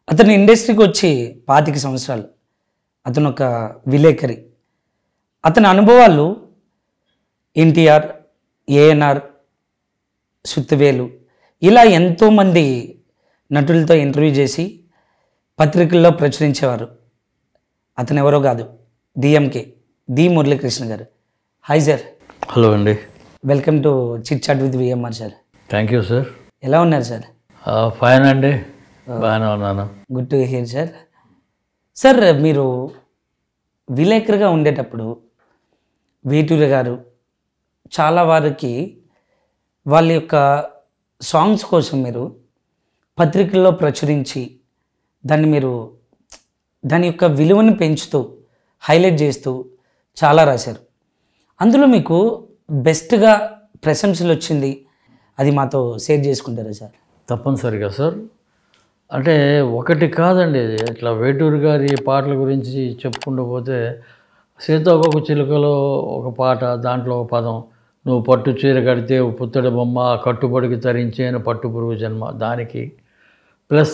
అతను ఇండస్ట్రీకి వచ్చి పాతిక సంవత్సరాలు అతను ఒక విలేకరి అతని అనుభవాలు ఎన్టీఆర్ ఏఎన్ఆర్ సుత్తివేలు ఇలా ఎంతోమంది నటులతో ఇంటర్వ్యూ చేసి పత్రికల్లో ప్రచురించేవారు అతను ఎవరో కాదు డిఎంకే డి మురళీకృష్ణ గారు హాయ్ సార్ హలో అండి welcome to chit chat with VMR sir thank you sir ఎలా ఉన్నారు సార్ ఫైన్ అండి బాగానే ఉన్నాను good to hear sir sir మీరు విలేకరుగా ఉండేటప్పుడు వేటూరి గారు చాలా వారికి వాళ్ళ యొక్క సాంగ్స్ కోసం మీరు పత్రికల్లో ప్రచురించి దాన్ని మీరు దాని యొక్క విలువని పెంచుతూ హైలైట్ చేస్తూ చాలా రాశారు అందులో మీకు బెస్ట్గా ప్రశంసలు వచ్చింది అది మాతో షేర్ చేసుకుంటారా సార్ తప్పనిసరిగా సార్ అంటే ఒకటి కాదండి ఇట్లా వేటూరు గారి పాటల గురించి చెప్పుకుంటూ పోతే సీతాకోక చిలుకలో ఒక పాట దాంట్లో ఒక పదం నువ్వు పట్టు చీర కడితే పుత్తడి బొమ్మ కట్టుబడికి తరించేను పట్టు పురుగు జన్మ దానికి ప్లస్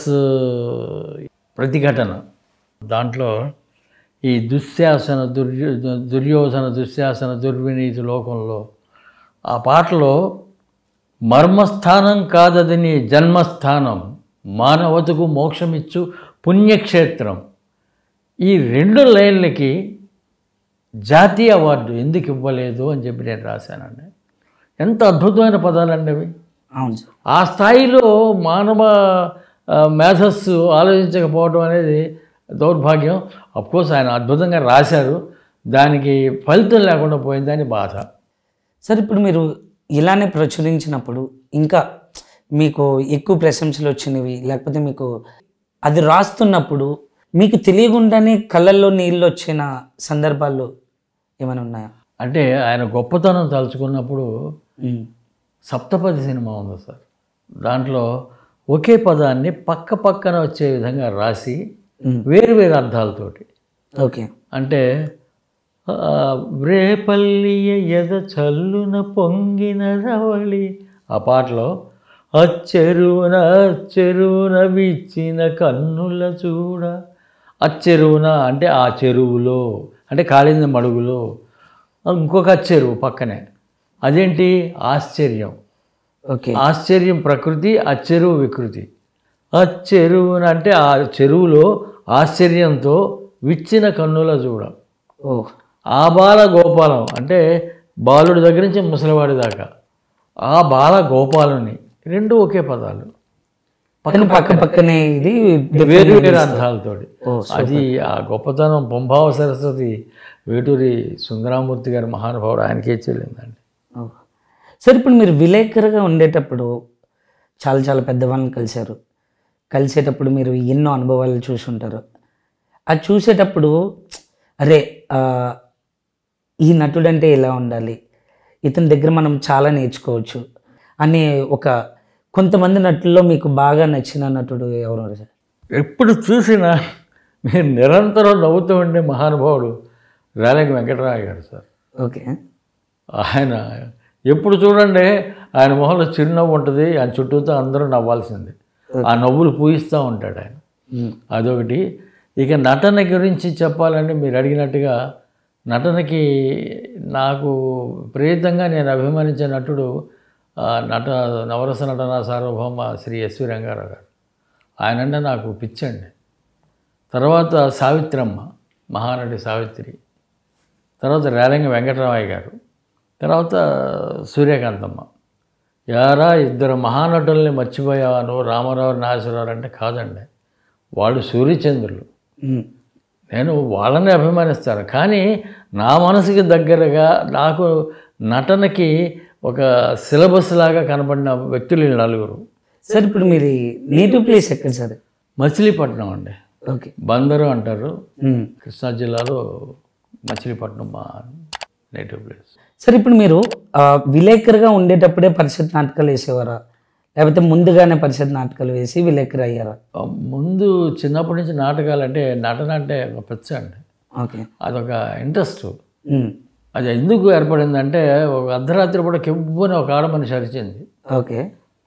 ప్రతిఘటన దాంట్లో ఈ దుశ్శాసన దుర్యో దుర్యోధన దుశ్శాసన దుర్వినీతి లోకంలో ఆ పాటలో మర్మస్థానం కాదది నీ జన్మస్థానం మానవతకు మోక్షమిచ్చు పుణ్యక్షేత్రం ఈ రెండు లైన్లకి జాతీయ అవార్డు ఎందుకు ఇవ్వలేదు అని చెప్పి నేను రాశానండి ఎంత అద్భుతమైన పదాలండి అవి అవును సార్ ఆ స్థాయిలో మానవ ఆ, మేధస్సు ఆలోచించకపోవడం అనేది దౌర్భాగ్యం అఫ్కోర్స్ ఆయన అద్భుతంగా రాశారు దానికి ఫలితం లేకుండా పోయిందని బాధ సార్ ఇప్పుడు మీరు ఇలానే ప్రచురించినప్పుడు ఇంకా మీకు ఎక్కువ ప్రశంసలు వచ్చినవి లేకపోతే మీకు అది రాస్తున్నప్పుడు మీకు తెలియకుండానే కళ్ళల్లో నీళ్ళు వచ్చిన సందర్భాలు ఏమైనా ఉన్నాయా అంటే ఆయన గొప్పతనం తలుచుకున్నప్పుడు ఉమ్. సప్తపది సినిమా ఉంది సార్ దాంట్లో ఒకే పదాన్ని పక్క పక్కన వచ్చే విధంగా రాసి మ్మ్. వేరు వేరు అర్థాలతోటి ఓకే అంటే ఆ, రేపల్లియ ఎద చల్లున పొంగిన రవళి ఆ పాటలో అచ్చెరువున అచ్చెరువున విచ్చిన కన్నుల చూడ అచ్చెరువున అంటే ఆ చెరువులో అంటే కాళింద మడుగులో ఇంకొక చెరువు పక్కనే అదేంటి ఆశ్చర్యం ఓకే ఆశ్చర్యం ప్రకృతి అచ్చెరువు వికృతి అచ్చెరువున అంటే ఆ చెరువులో ఆశ్చర్యంతో విచ్చిన కన్నుల చూడ ఓ ఆ బాల గోపాలం అంటే బాలుడి దగ్గర నుంచి ముసలివాడి దాకా ఆ బాల గోపాలని రెండు ఒకే పదాలు పక్కన పక్క పక్కనే ఇది వేరు వేరు అర్థాలతోటి ఓ, అది ఆ గొప్పతనం పొంభావ సరస్వతి వేటూరి సుందరామూర్తి గారి మహానుభావుడు ఆయనకే చెల్లిందండి ఓ. సార్ ఇప్పుడు మీరు విలేకరుగా ఉండేటప్పుడు చాలా చాలా పెద్దవాళ్ళని కలిశారు కలిసేటప్పుడు మీరు ఎన్నో అనుభవాలు చూసుంటారు అది చూసేటప్పుడు అరే ఆ, ఈ నటుడు అంటే ఎలా ఉండాలి ఇతని దగ్గర మనం చాలా నేర్చుకోవచ్చు అనే ఒక కొంతమంది నటుల్లో మీకు బాగా నచ్చిన నటుడు ఎవరు సార్ ఎప్పుడు చూసినా మీరు నిరంతరం నవ్వుతూ ఉండే మహానుభావుడు రేలంగి వెంకటరాయ గారు సార్ ఓకే ఆయన ఎప్పుడు చూడండి ఆయన మొహంలో చిరునవ్వు ఉంటుంది ఆయన చుట్టూతో అందరూ నవ్వాల్సిందే ఆ నవ్వులు పూయిస్తూ ఉంటాడు ఆయన ఉమ్. అదొకటి ఇక నటన గురించి చెప్పాలంటే మీరు అడిగినట్టుగా నటనకి నాకు ప్రేరితంగా నేను అభిమానించే నటుడు ఆ, నట నవరస నటన సార్వభౌమ శ్రీ ఎస్వి రంగారావు గారు ఆయనంటే నాకు పిచ్చండి తర్వాత సావిత్రమ్మ మహానటి సావిత్రి తర్వాత రేలంగి వెంకటరామయ్య గారు తర్వాత సూర్యకాంతమ్మ యారా ఇద్దరు మహానటుల్ని మర్చిపోయాను రామారావు నాగేశ్వరరావు అంటే కాదండి వాళ్ళు సూర్యచంద్రులు ఉమ్. నేను వాళ్ళని అభిమానిస్తాను కానీ నా మనసుకి దగ్గరగా నాకు నటనకి ఒక సిలబస్ లాగా కనబడిన వ్యక్తులు ఈ నలుగురు సార్ ఇప్పుడు మీరు నేటివ్ ప్లేస్ ఎక్కడ సార్ మచిలీపట్నం అండి ఓకే బందరు అంటారు ఉమ్. కృష్ణా జిల్లాలో మచిలీపట్నం మా నేటివ్ ప్లేస్ సార్ ఇప్పుడు మీరు ఆ, విలేకరుగా ఉండేటప్పుడే పరిషత్ నాటకాలు వేసేవారా లేకపోతే ముందుగానే పరిషత్ నాటకాలు వేసి విలేకరు అయ్యారా ఆ, ముందు చిన్నప్పటి నుంచి నాటకాలు అంటే నటన అంటే ఒక పిచ్చ అండి ఓకే అదొక ఇంట్రెస్ట్ ఉమ్. అది ఎందుకు ఏర్పడిందంటే ఒక అర్ధరాత్రి కూడా కెవ్వుని ఒక ఆడ మనిషి అరిచింది ఓకే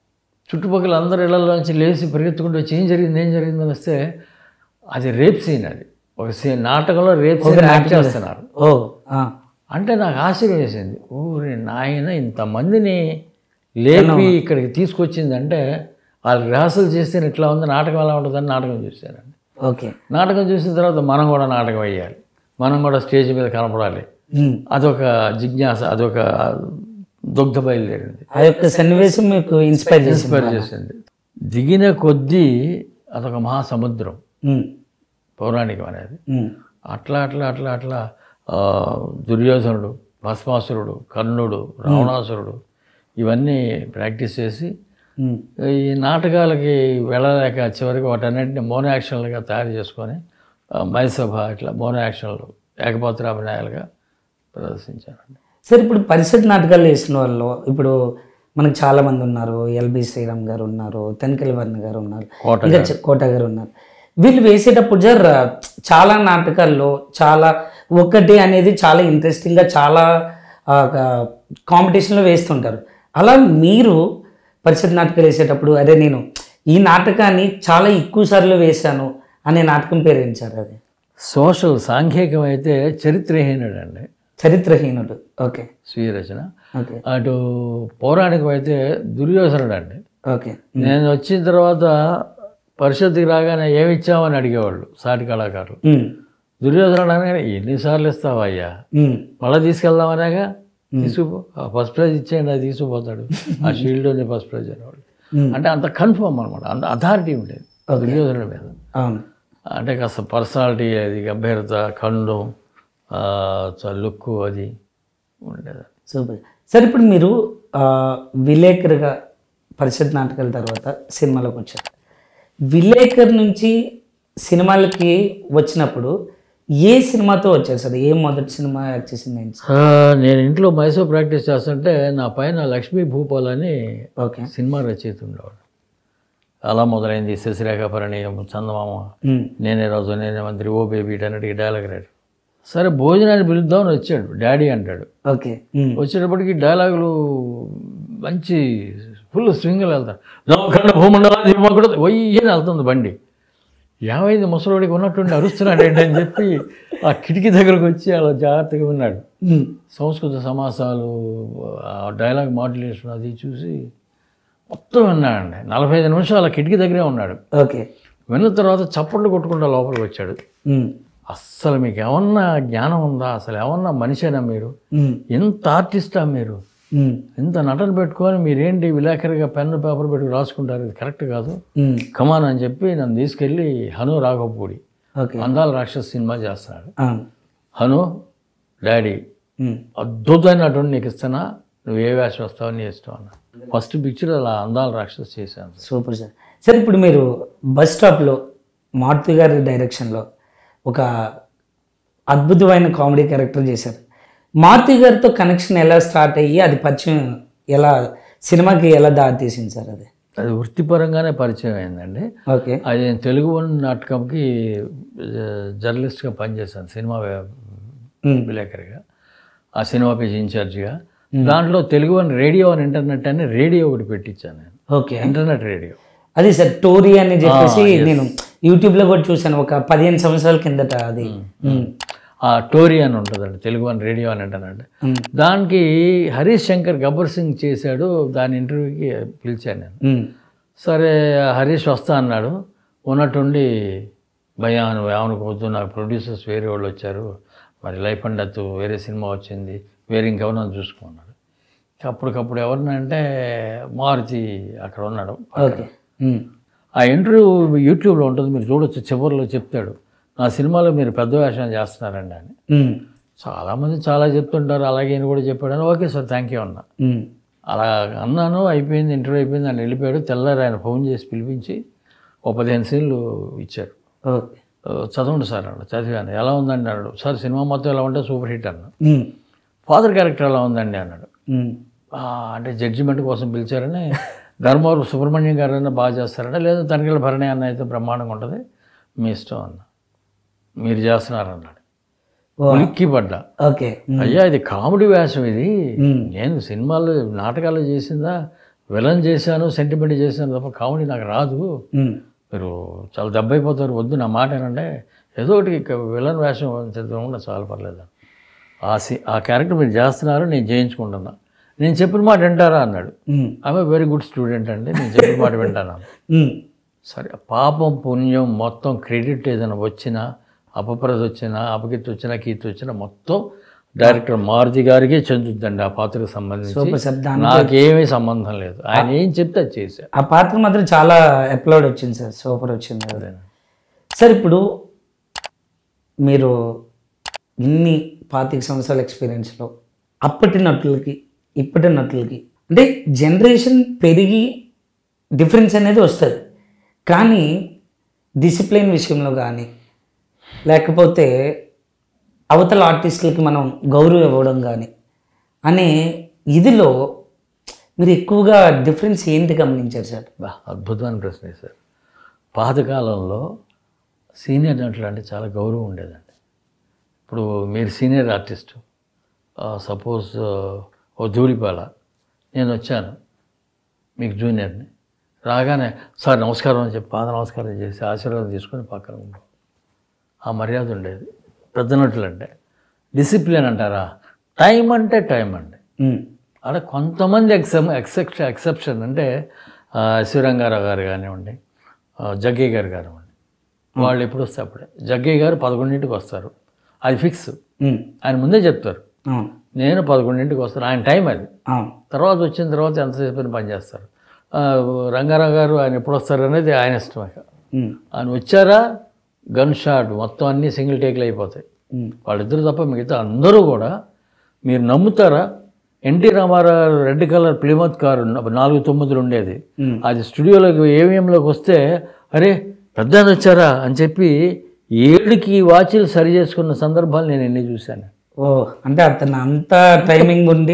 చుట్టుపక్కల అందరు ఇళ్లలోంచి లేచి పరిగెత్తుకుంటూ వచ్చి ఏం జరిగింది ఏం జరిగింది అని వస్తే అది రేప్ సీన్ అది ఒక సీన్ నాటకంలో రేప్ సీన్ యాక్ట్ చేస్తున్నారు ఓ ఆ, అంటే నాకు ఆశ్చర్యం వేసింది ఊరి నాయన ఇంతమందిని లేపి ఇక్కడికి తీసుకొచ్చిందంటే వాళ్ళు రిహార్సల్ చేస్తే ఇట్లా ఉంది నాటకం ఎలా ఉంటుందని నాటకం చూశానండి ఓకే నాటకం చూసిన తర్వాత మనం కూడా నాటకం వేయాలి మనం కూడా స్టేజ్ మీద కనపడాలి ఉమ్. అదొక జిజ్ఞాస అదొక దుగ్ధ బయలుదేరింది ఆ యొక్క సన్నివేశం మీకు ఇన్స్పైర్ చేసింది ఇన్స్పైర్ చేసింది దిగిన కొద్దీ అదొక మహాసముద్రం ఉమ్, పౌరాణికం అనేది ఉమ్, అట్లా అట్లా అట్లా అట్లా ఆ, దుర్యోధనుడు భస్మాసురుడు కర్ణుడు రావణాసురుడు ఇవన్నీ ప్రాక్టీస్ చేసి ఉమ్, ఈ నాటకాలకి వెళ్ళలేక చివరికి వాటన్నింటిని మోనో యాక్షన్లుగా తయారు చేసుకొని ఆ, మైసభ ఇట్లా మోనో యాక్షన్లు ఏకపాత్రాభినయాలుగా ప్రదర్శించానండి సార్ ఇప్పుడు పరిషత్ నాటకాలు వేసిన వాళ్ళు ఇప్పుడు మనకు చాలా మంది ఉన్నారు ఎల్బి శ్రీరామ్ గారు ఉన్నారు తెనకలి వర్ణ గారు ఉన్నారు కోట ఇంకా చ- కోట గారు ఉన్నారు వీళ్ళు వేసేటప్పుడు జర్ చాలా నాటకాల్లో చాలా ఒకటి అనేది చాలా ఇంట్రెస్టింగ్గా చాలా కాంపిటీషన్లో వేస్తుంటారు అలా మీరు పరిషత్ నాటకాలు వేసేటప్పుడు అరే నేను ఈ నాటకాన్ని చాలా ఎక్కువ సార్లు వేశాను అనే నాటకం పేరు ఏం సార్ అది సోషల్ సాంఘికం అయితే చరిత్రహీనుడు అండి చరిత్రహీనుడు ఓకే స్వీయ రచన ఓకే అటు పౌరాణికం అయితే దుర్యోధనుడు అండి ఓకే నేను వచ్చిన తర్వాత పరిషత్తుకి రాగానే ఏమి ఇచ్చామని అడిగేవాళ్ళు సాటి కళాకారులు ఉమ్, దుర్యోధనుడు అనగానే ఎన్నిసార్లు ఇస్తావా అయ్యా ఉమ్, మళ్ళీ తీసుకెళ్దామనేగా తీసుకుపో ఆ ఫస్ట్ ప్రైజ్ ఇచ్చేయండి అది తీసుకుపోతాడు ఆ షీల్డ్ ఫస్ట్ ప్రైజ్ అనేవాళ్ళు ఉమ్, అంటే అంత కన్ఫర్మ్ అనమాట అంత అథారిటీ ఉండేది దుర్యోధనుడి మీద అవును అంటే కాస్త పర్సనాలిటీ అది గంభీరత ఖండం లుక్కు అది ఉండేది సూపర్ సార్ ఇప్పుడు మీరు ఆ, విలేకరుగా పరిషత్ నాటకాల తర్వాత సినిమాలోకి వచ్చారు విలేకర్ నుంచి సినిమాలకి వచ్చినప్పుడు ఏ సినిమాతో వచ్చారు సార్ ఏ మొదటి సినిమా యాక్ట్ చేసింది ఏంటి సార్ ఆ, నేను ఇంట్లో మైసూర్ ప్రాక్టీస్ చేస్తుంటే నా పైన లక్ష్మీ భూపాల్ అని ఓకే సినిమా రచయిత ఉండేవాడు అలా మొదలైంది శశిరేఖ పరిణయం చందమామ ఉమ్, నేనే రాజు నేనే మంత్రి ఓ బేబీ వీటన్నిటికీ డైలాగ్ రైటర్ సరే భోజనాన్ని పిలుద్దామని వచ్చాడు డాడీ అంటాడు ఓకే ఉమ్, వచ్చేటప్పటికి డైలాగులు మంచి ఫుల్ స్వింగ్లు వెళ్తారు నవఖండ భూమండలాధిపకుడు వయ్యని వెళ్తుంది బండి ఏమైంది ముసలోడికి ఉన్నట్టుండి అరుస్తున్నాడు ఏంటని చెప్పి ఆ కిటికీ దగ్గరకు వచ్చి అలా జాగ్రత్తగా ఉన్నాడు ఉమ్, సంస్కృత సమాసాలు ఆ డైలాగ్ మాడ్యులేషన్ అది చూసి మొత్తం విన్నాడండి నలభై ఐదు నిమిషాలు ఆ కిటికీ దగ్గరే ఉన్నాడు ఓకే విన్న తర్వాత చప్పట్లు కొట్టుకుంటూ లోపలికి వచ్చాడు ఉమ్, అస్సలు మీకు ఏమన్నా జ్ఞానం ఉందా అసలు ఏమన్నా మనిషేనా మీరు ఉమ్, ఎంత ఆర్టిస్టా మీరు ఉమ్, ఇంత నటన పెట్టుకొని మీరేంటి విలేకరిగా పెన్ను పేపర్ పెట్టుకు రాసుకుంటారు ఇది కరెక్ట్ కాదు ఉమ్, కమాన్ అని చెప్పి నన్ను తీసుకెళ్ళి హను రాఘవపూడి ఓకే అందాల రాక్షస్ సినిమా చేస్తున్నాడు అవును హను డాడీ ఉమ్, అద్భుతమైనటువంటి నీకు ఇస్తానా నువ్వు ఏ వేషం వస్తావు నీ ఇష్టం అన్న ఫస్ట్ పిక్చర్ అలా అందాల రాక్షస్ చేశాను సూపర్ సార్ సార్ ఇప్పుడు మీరు బస్ స్టాప్లో మారుతి గారి డైరెక్షన్లో ఒక అద్భుతమైన కామెడీ క్యారెక్టర్ చేశారు మారుతి గారితో కనెక్షన్ ఎలా స్టార్ట్ అయ్యి అది పరిచయం ఎలా సినిమాకి ఎలా దారి తీసింది సార్ అది అది వృత్తిపరంగానే పరిచయం అయిందండి ఓకే అది నేను తెలుగు వన్ నాటకంకి ఆ, జర్నలిస్ట్గా పనిచేశాను సినిమా వే- ఉమ్, విలేకరిగా ఆ సినిమా పేజ్ ఇన్ఛార్జిగా దాంట్లో తెలుగు వన్ రేడియో అని ఇంటర్నెట్ అని రేడియో ఒకటి పెట్టించాను నేను ఓకే ఇంటర్నెట్ రేడియో అది సార్ టోరీ అని చెప్పేసి నేను యూట్యూబ్లో కూడా చూశాను ఒక పదిహేను సంవత్సరాల కిందట అది ఉమ్, ఆ టోరీ అని ఉంటుందండి తెలుగు వన్ రేడియో అని ఇంటర్నెట్ ఉమ్, దానికి హరీష్ శంకర్ గబ్బర్ సింగ్ చేశాడు దాని ఇంటర్వ్యూకి పిలిచాను నేను ఉమ్, సరే హరీష్ వస్తా అన్నాడు ఉన్నట్టుండి భయ్యా నువ్వు ఏమనుకోవద్దు నాకు ప్రొడ్యూసర్స్ వేరే వాళ్ళు వచ్చారు మరి లైఫ్ అండ్ డెత్ వేరే సినిమా వచ్చింది వేరే ఇంకెవరన్నా చూసుకున్నాడు అప్పటికప్పుడు ఎవరినంటే మారుతి అక్కడ ఉన్నాడు ఓకే ఉమ్, ఆ ఇంటర్వ్యూ యూట్యూబ్లో ఉంటుంది మీరు చూడొచ్చు చివరిలో చెప్తాడు నా సినిమాలో మీరు పెద్ద వేషం చేస్తున్నారండి అని ఉమ్, చాలామంది చాలా చెప్తుంటారు అలాగే ఈయన కూడా చెప్పాడు ఓకే సార్ థ్యాంక్ యూ అన్నా ఉమ్, అలా అన్నాను అయిపోయింది ఇంటర్వ్యూ అయిపోయింది ఆయన వెళ్ళిపోయాడు తెల్లారి ఆయన ఫోన్ చేసి పిలిపించి ఓ పదిహేను సీన్లు ఇచ్చారు ఓకే "ఓ, చదవండి సార్ అన్నాడు చదివాను ఎలా ఉందండి అన్నాడు సార్ సినిమా మొత్తం ఎలా ఉంటే సూపర్ హిట్ అన్నాడు ఉమ్, ఫాదర్ క్యారెక్టర్ ఎలా ఉందండి అన్నాడు ఉమ్, "ఆ, అంటే జడ్జిమెంట్ కోసం పిలిచారని ధర్మవరం సుబ్రహ్మణ్యం గారు అన్న బాగా చేస్తారంటే లేదా తనిఖీల భరణి అన్న అయితే బ్రహ్మాండంగా ఉంటుంది మీ ఇష్టం అన్న మీరు చేస్తున్నారు అన్నాడు ఓ, ఉలిక్కి పడ్డా ఓకే ఉమ్, అయ్యా ఇది కామెడీ వేషం ఇది ఉమ్, నేను సినిమాలు నాటకాలు చేసిందా విలన్ చేశాను సెంటిమెంట్ చేశాను తప్ప కామెడీ నాకు రాదు ఉమ్, మీరు చాలా దెబ్బ అయిపోతారు వద్దు నా మాట ఏనంటే ఏదో ఒకటి ఇక విలన్ వేషం చదవకుండా చాలా పర్లేదు ఆ సి ఆ క్యారెక్టర్ మీరు చేస్తున్నారు నేను చేయించుకుంటున్నా నేను చెప్పిన మాట వింటారా అన్నాడు ఉమ్, ఆమె వెరీ గుడ్ స్టూడెంట్ అండి నేను చెప్పిన మాట వింటాను ఉమ్, సరే పాపం పుణ్యం మొత్తం క్రెడిట్ ఏదైనా వచ్చినా అపప్రద వచ్చినా అపకీర్తి వచ్చినా కీర్తి వచ్చినా మొత్తం డైరెక్టర్ మారుతి గారికి చెందుతుందండి ఆ పాత్రకు సంబంధించి సూపర్ సార్ దాని నాకేమీ సంబంధం లేదు ఆయన ఏం చెప్తే అది చేశా ఆ పాత్ర మాత్రం చాలా అప్లోడ్ వచ్చింది సార్ సూపర్ వచ్చింది అది. సార్ ఇప్పుడు మీరు ఇన్ని పాతిక సంవత్సరాల ఎక్స్పీరియన్స్లో అప్పటి నటులకి ఇప్పటి నటులకి అంటే జనరేషన్ పెరిగి డిఫరెన్స్ అనేది వస్తుంది కానీ డిసిప్లిన్ విషయంలో కానీ లేకపోతే అవతల ఆర్టిస్టులకి మనం గౌరవం ఇవ్వడం కానీ అనే ఇదిలో మీరు ఎక్కువగా డిఫరెన్స్ ఏంటి గమనించారు సార్ బా అద్భుతమైన ప్రశ్న సార్ పాతకాలంలో సీనియర్ నటులు అంటే చాలా గౌరవం ఉండేదండి ఇప్పుడు మీరు సీనియర్ ఆర్టిస్టు సపోజ్ ఓ ధూళిపాల నేను వచ్చాను మీకు జూనియర్ని రాగానే సార్ నమస్కారం అని చెప్పి పాద నమస్కారం చేసి ఆశీర్వాదం తీసుకొని పక్కన ఉన్నాం ఆ మర్యాద ఉండేది పెద్ద నటులు అంటే డిసిప్లిన్ అంటారా టైం అంటే టైం అండి ఉమ్, అలా కొంతమంది ఎక్సెప్ ఎక్సెప్షన్ ఎక్సెప్షన్ అంటే ఆ, శివరంగారావు గారు కానివ్వండి ఆ, జగ్గయ్య గారు కానివ్వండి వాళ్ళు ఎప్పుడు వస్తే అప్పుడే జగ్గయ్య గారు పదకొండింటికి వస్తారు అది ఫిక్స్ ఉమ్, ఆయన ముందే చెప్తారు అవును నేను పదకొండింటికి వస్తాను ఆయన టైం అది అవును తర్వాత వచ్చిన తర్వాత ఎంతసేపు పని చేస్తారు ఆ, రంగారావు గారు ఆయన ఎప్పుడు వస్తారు అనేది ఆయన ఇష్టం ఇక ఉమ్, ఆయన వచ్చారా గన్ షాట్ మొత్తం అన్నీ సింగిల్ టేక్లు అయిపోతాయి ఉమ్, వాళ్ళిద్దరు తప్ప మిగతా అందరూ కూడా మీరు నమ్ముతారా NT Ramarao red colour Plymouth car నాలుగు తొమ్మిదిలు ఉండేది ఉమ్. అది స్టూడియోలోకి ఏవిఎంలోకి వస్తే అరే పెద్ద ఆయన వచ్చారా అని చెప్పి ఏడుకి వాచీలు సరి చేసుకున్న సందర్భాలు నేను ఎన్ని చూశాను ఓ అంటే అతను అంత టైమింగ్ ఉండి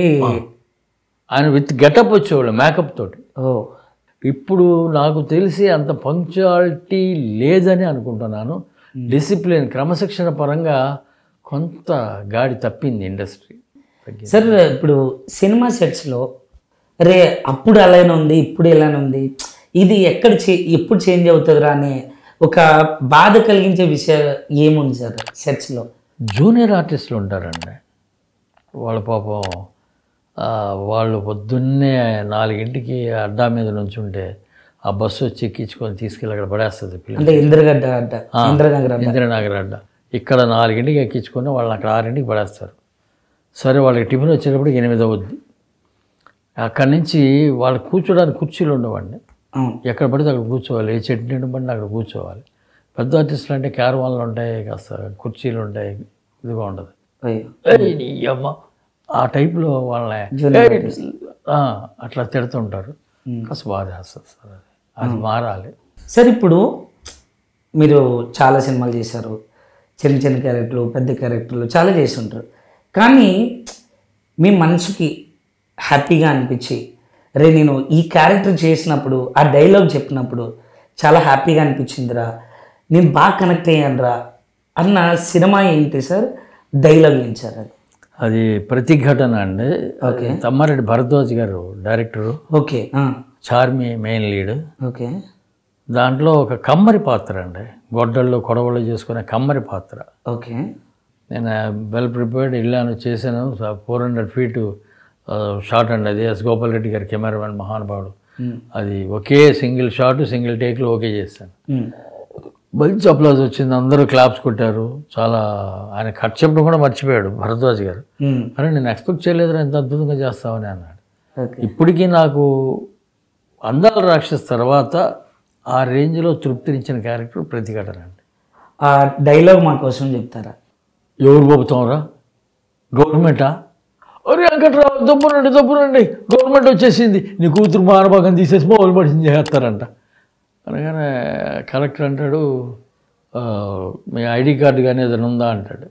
ఆయన విత్ గెటప్ వచ్చేవాళ్ళు మేకప్ తోటి ఓ ఇప్పుడు నాకు తెలిసి అంత పంక్చువాలిటీ లేదని అనుకుంటున్నాను డిసిప్లిన్ క్రమశిక్షణ పరంగా కొంత గాడి తప్పింది ఇండస్ట్రీ తగ్గింది సార్ ఇప్పుడు సినిమా సెట్స్లో రే అప్పుడు అలానే ఉంది ఇప్పుడు ఇలానే ఉంది ఇది ఎక్కడ చే ఎప్పుడు చేంజ్ అవుతుందిరా అనే ఒక బాధ కలిగించే విషయం ఏముంది సార్ సెట్స్లో జూనియర్ ఆర్టిస్టులు ఉంటారండి వాళ్ళ పాపం ఆ, వాళ్ళు పొద్దున్నే నాలుగింటికి అడ్డా మీద నుంచి ఉంటే ఆ బస్సు వచ్చి ఎక్కించుకొని తీసుకెళ్ళి అక్కడ పడేస్తుంది పిల్లలు అంటే ఇంద్రగడ్డ అడ్డ ఇంద్రనగర్ అడ్డ ఇందిరానగర్ అడ్డ ఇక్కడ నాలుగింటికి ఎక్కించుకొని వాళ్ళని అక్కడ ఆరింటికి పడేస్తారు సరే వాళ్ళకి టిఫిన్ వచ్చేటప్పటికి ఎనిమిది అవుద్ది అక్కడి నుంచి వాళ్ళు కూర్చోడానికి కుర్చీలు ఉండవండి అవును ఎక్కడ పడితే అక్కడ కూర్చోవాలి ఏ చెట్టు నిండు పడినా అక్కడ కూర్చోవాలి పెద్ద ఆర్టిస్టులు అంటే క్యారవాన్లు ఉంటాయి కాస్త కుర్చీలు ఉంటాయి ఇదిగా ఉండదు అయ్యో ఏయ్ నీ అమ్మ ఆ టైప్లో వాళ్ళని Junior ఏయ్ ఆ, అట్లా తిడుతుంటారు కాస్త బాధ వేస్తుంది సార్ అది అది మారాలి సార్ ఇప్పుడు మీరు చాలా సినిమాలు చేశారు చిన్న చిన్న క్యారెక్టర్లు పెద్ద క్యారెక్టర్లు చాలా చేస్తుంటారు కానీ మీ మనసుకి హ్యాపీగా అనిపించి రే నేను ఈ క్యారెక్టర్ చేసినప్పుడు ఆ డైలాగ్ చెప్పినప్పుడు చాలా హ్యాపీగా అనిపించిందిరా నేను బాగా కనెక్ట్ అయ్యానురా అన్న సినిమా ఏంటి సార్ డైలాగ్ ఏంటి సార్ అది అది ప్రతిఘటన అండి ఓకే తమ్మారెడ్డి భరద్వాజ్ గారు director okay Charmi main lead okay దాంట్లో ఒక కమ్మరి పాత్ర అండి గొడ్డళ్ళు కొడవళ్ళు చేసుకునే కమ్మరి పాత్ర ఓకే నేను వెల్ ప్రిపేర్డ్ వెళ్ళాను చేశాను ఫోర్ హండ్రెడ్ ఫీట్ షాట్ అండి అది ఎస్ గోపాల్ రెడ్డి గారి కెమెరామెన్ మహానుభావుడు అది ఒకే సింగిల్ షాట్ సింగిల్ టేక్లో ఓకే చేశాను మంచి అప్లాజ్ వచ్చింది అందరూ క్లాప్స్ కొట్టారు చాలా ఆయన కట్ చెప్పడం కూడా మర్చిపోయాడు భరద్వాజ్ గారు అరే నేను ఎక్స్పెక్ట్ చేయలేదురా ఇంత అద్భుతంగా చేస్తావని అన్నాడు ఓకే ఇప్పటికీ నాకు అందాల రాక్షస్ తర్వాత ఆ రేంజ్లో తృప్తినిచ్చిన క్యారెక్టర్ ప్రతిఘటన అండి ఆ డైలాగ్ మా కోసం చెప్తారా ఎవరు పంపుతాంరా గవర్నమెంటా అరే వెంకట్రావు దబ్బునండి దబ్బునండి గవర్నమెంట్ వచ్చేసింది నీ కూతురు మానభాగం తీసేసి మొదలు పడిసింది చేస్తారంట అనగానే కలెక్టర్ అంటాడు "ఆ, మీ ఐడి కార్డు కానీ ఏదైనా ఉందా అంటాడు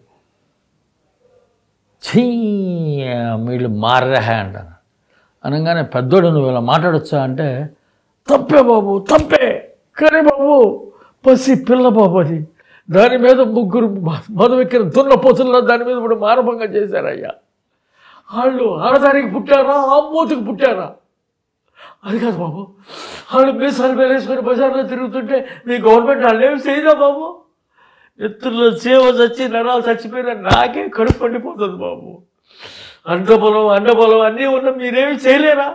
ఛీ వీళ్ళు మారహే అంటాను అనగానే పెద్దోడు నువ్వు ఇలా మాట్లాడొచ్చా అంటే తప్పే బాబు తప్పే కానీ బాబు పసి పిల్ల బాబు అది దాని మీద ముగ్గురు మధువెక్కిన దున్నపోతుల్లో దాని మీద కూడా మానభంగం చేశారయ్యా వాళ్ళు ఆడదానికి పుట్టారా ఆమోతికి పుట్టారా అది కాదు బాబు వాళ్ళు మీసాలు వేసుకొని బజార్లో తిరుగుతుంటే మీ గవర్నమెంట్ వాళ్ళు ఏం చేయదా బాబు ఎత్తుల్లో సేవ చచ్చి నరాలు చచ్చిపోయినా నాకే కడుపు పండిపోతుంది బాబు అండబలం అండబలం అన్నీ ఉన్న మీరేమి చేయలేరా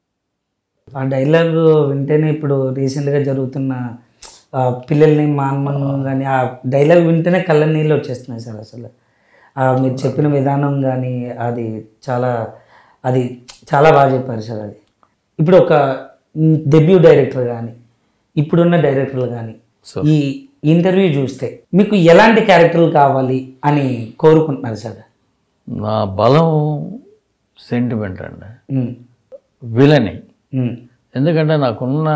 ఆ డైలాగ్ వింటేనే ఇప్పుడు రీసెంట్గా జరుగుతున్న ఆ, పిల్లల్ని మా అమ్మను కానీ ఆ డైలాగ్ వింటేనే కళ్ళ నీళ్ళు వచ్చేస్తున్నాయి సార్ అసలు ఆ, మీరు చెప్పిన విధానం కానీ అది చాలా అది చాలా బాగా చెప్పారు సార్ అది ఇప్పుడు ఒక డెబ్యూ డైరెక్టర్ కానీ ఇప్పుడున్న డైరెక్టర్లు కానీ So. ఈ ఇంటర్వ్యూ చూస్తే మీకు ఎలాంటి క్యారెక్టర్లు కావాలి అని కోరుకుంటున్నారు సార్ నా బలం సెంటిమెంట్ అండి ఉమ్, విలని ఉమ్, ఎందుకంటే నాకున్న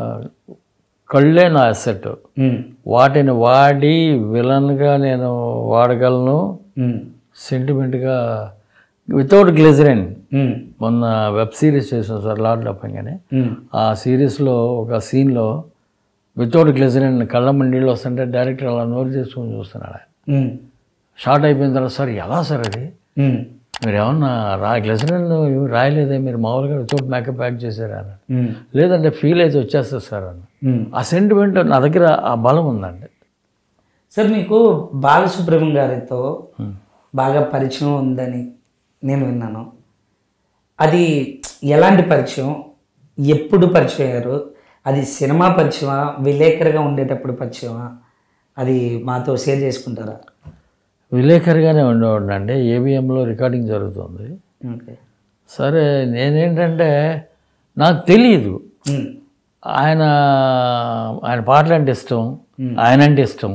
కళ్ళే నా అసెట్ ఉమ్, వాటిని వాడి విలన్గా నేను వాడగలను ఉమ్, సెంటిమెంట్గా వితౌట్ గ్లిజరిన్ ఉమ్, మొన్న వెబ్ సిరీస్ చేసాం సార్ లార్డ్ డప్పంగానే ఉమ్, ఆ సిరీస్లో ఒక సీన్లో వితౌట్ గ్లిజరిన్ కళ్ళ మండీళ్ళు వస్తుంటే డైరెక్టర్ అలా నోరు చేసుకొని చూస్తున్నాడు ఆయన ఉమ్, షార్ట్ అయిపోయిన తర్వాత సార్ ఎలా సార్ అది ఉమ్, మీరు ఏమన్నా రా గ్లిజరిన్ రాయలేదే మీరు మామూలుగా వితౌట్ మేకప్ ప్యాక్ చేశారా అని ఉమ్, లేదంటే ఫీల్ అయితే వచ్చేస్తుంది సార్ అని ఉమ్. ఆ సెంటిమెంట్ నా దగ్గర ఆ బలం ఉందండి సార్ మీకు బాలసుబ్రహ్మణ్యం గారితో బాగా పరిచయం ఉందని నేను విన్నాను అది ఎలాంటి పరిచయం ఎప్పుడు పరిచయం అయ్యారు అది సినిమా పరిచయమా విలేకరుగా ఉండేటప్పుడు పరిచయమా అది మాతో షేర్ చేసుకుంటారా విలేకరిగానే ఉండేవాడినండి ఏబిఎంలో రికార్డింగ్ జరుగుతుంది ఓకే సరే నేనేంటంటే నాకు తెలియదు ఉమ్, ఆయన ఆయన పాటలు అంటే ఇష్టం ఆయన అంటే ఇష్టం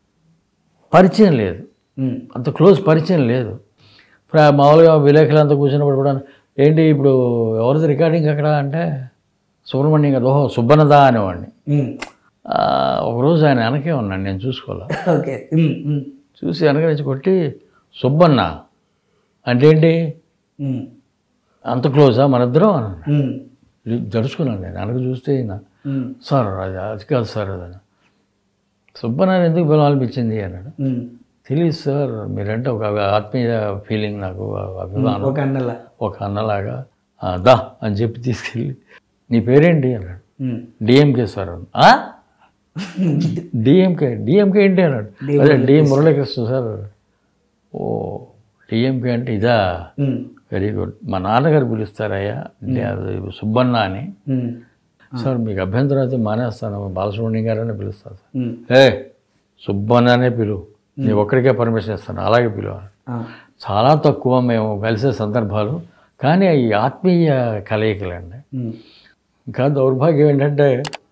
పరిచయం లేదు ఉమ్, అంత క్లోజ్ పరిచయం లేదు ఇప్పుడు ఆ మామూలుగా విలేకరులు అంతా కూర్చున్నప్పుడు కూడా ఏంటి ఇప్పుడు ఎవరిది రికార్డింగ్ అక్కడ అంటే సుబ్రహ్మణ్యం గారు ఓహో సుబ్బన్నదా అనేవాడిని ఉమ్, ఆ, ఒకరోజు ఆయన వెనకే ఉన్నాను నేను చూసుకోవాలా ఓకే ఉమ్, ఉమ్, చూసి వెనక నుంచి కొట్టి సుబ్బన్న అంటే ఏంటి ఉమ్, అంత క్లోజా మనిద్దరం అన్నాడు ఉమ్, జరుచుకున్నాను నేను వెనక చూస్తే ఈయన ఉమ్, సార్ అది అది కాదు సార్ అది సుబ్బన్న ఎందుకు పిలవాలనిపించింది అన్నాడు ఉమ్. తెలియదు సార్ మీరంటే ఒక ఆత్మీయ ఫీలింగ్ నాకు అభిమానం ఒక అన్నల ఒక అన్నలాగా "ఆ, దా అని చెప్పి తీసుకెళ్ళి నీ పేరేంటి అన్నాడు ఉమ్, డిఎంకే సార్ అన్నాడు. "ఆ? డిఎంకే డిఎంకే ఏంటి అన్నాడు అదే డి మురళీకృష్ణ సార్ ఓ డిఎంకే అంటే ఇదా ఉమ్, వెరీ గుడ్ మా నాన్నగారు పిలుస్తారయ్యా డి- అది సుబ్బన్న అని ఉమ్, సార్ మీకు అభ్యంతరం అయితే మానేస్తాను బాలసుబ్రహ్మణ్యం గారనే పిలుస్తాను సార్ ఉమ్, ఏ సుబ్బన్ననే పిలువు నీ ఒక్కడికే పర్మిషన్ ఇస్తాను అలాగే పిలువు అన్నాడు. ఆ, చాలా తక్కువ మేము కలిసే సందర్భాలు కానీ ఈ ఆత్మీయ కలయికలండి ఉమ్, ఇంకా దౌర్భాగ్యం ఏంటంటే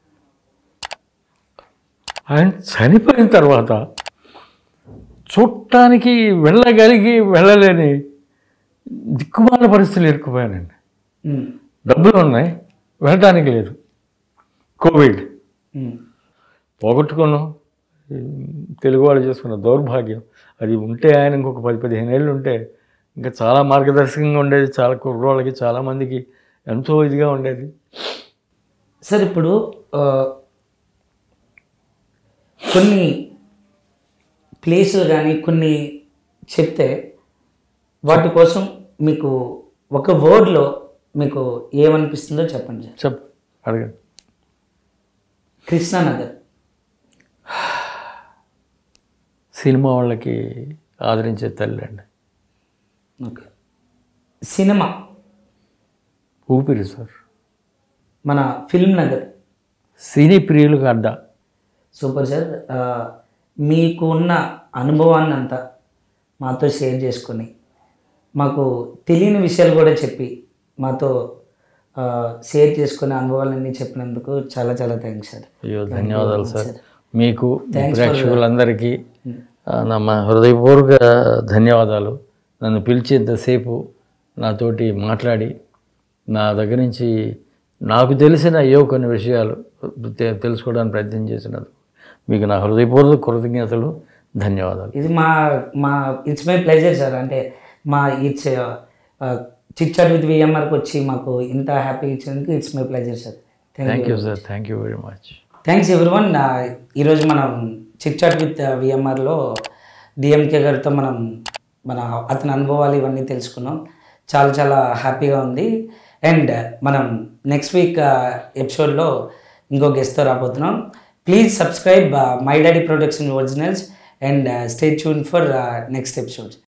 ఆయన చనిపోయిన తర్వాత చూడటానికి వెళ్ళగలిగి వెళ్ళలేని దిక్కుమాల పరిస్థితులు ఇరుక్కుపోయానండి ఉమ్, డబ్బులు ఉన్నాయి వెళ్ళటానికి లేదు కోవిడ్ ఉమ్. పోగొట్టుకున్నాం తెలుగు వాళ్ళు చేసుకున్న దౌర్భాగ్యం అది ఉంటే ఆయన ఇంకొక పది పదిహేను ఏళ్ళు ఉంటే ఇంకా చాలా మార్గదర్శకంగా ఉండేది చాలా కుర్రోళ్ళకి చాలామందికి ఎంతో ఇదిగా ఉండేది సార్ ఇప్పుడు ఆ, కొన్ని ప్లేసులు కానీ కొన్ని చెప్తే వాటి కోసం మీకు ఒక వర్డ్లో మీకు ఏమనిపిస్తుందో చెప్పండి సార్ చెప్ అడగండి కృష్ణానగర్ సినిమా వాళ్ళకి ఆదరించే తల్లి అండి ఓకే సినిమా ఊపిరి సార్ మన ఫిల్మ్ నగర్ సినీ ప్రియులకు అడ్డా సూపర్ సార్ ఆ, మీకు ఉన్న అనుభవాన్ని అంతా మాతో షేర్ చేసుకొని మాకు తెలియని విషయాలు కూడా చెప్పి మాతో ఆ, షేర్ చేసుకునే అనుభవాలన్నీ చెప్పినందుకు చాలా చాలా థ్యాంక్స్ సార్ అయ్యో ధన్యవాదాలు సార్ మీకు మీ ప్రేక్షకులందరికీ ఆ, నా మా హృదయపూర్వక ధన్యవాదాలు నన్ను పిలిచేంతసేపు నాతోటి మాట్లాడి నా దగ్గర నుంచి నాకు తెలిసిన ఏవో కొన్ని విషయాలు తె- తెలుసుకోవడానికి ప్రయత్నం చేసినందుకు మీకు నా హృదయపూర్వక కృతజ్ఞతలు ధన్యవాదాలు ఇది మా మా ఇట్స్ మై ప్లెజర్ సార్ అంటే మా ఇట్స్ చిట్ చాట్ విత్ విఎంఆర్కి వచ్చి మాకు ఇంత హ్యాపీ ఇచ్చినందుకు it's my pleasure sir thank thank you sir thank you very much thanks everyone ఈరోజు మనం చిట్ చాట్ విత్ విఎంఆర్లో డిఎంకే గారితో మనం మన అతని అనుభవాలు ఇవన్నీ తెలుసుకున్నాం చాలా చాలా హ్యాపీగా ఉంది అండ్ మనం నెక్స్ట్ వీక్ ఎపిసోడ్లో ఇంకో గెస్ట్తో రాబోతున్నాం please subscribe my daddy production originals and stay tune for next episodes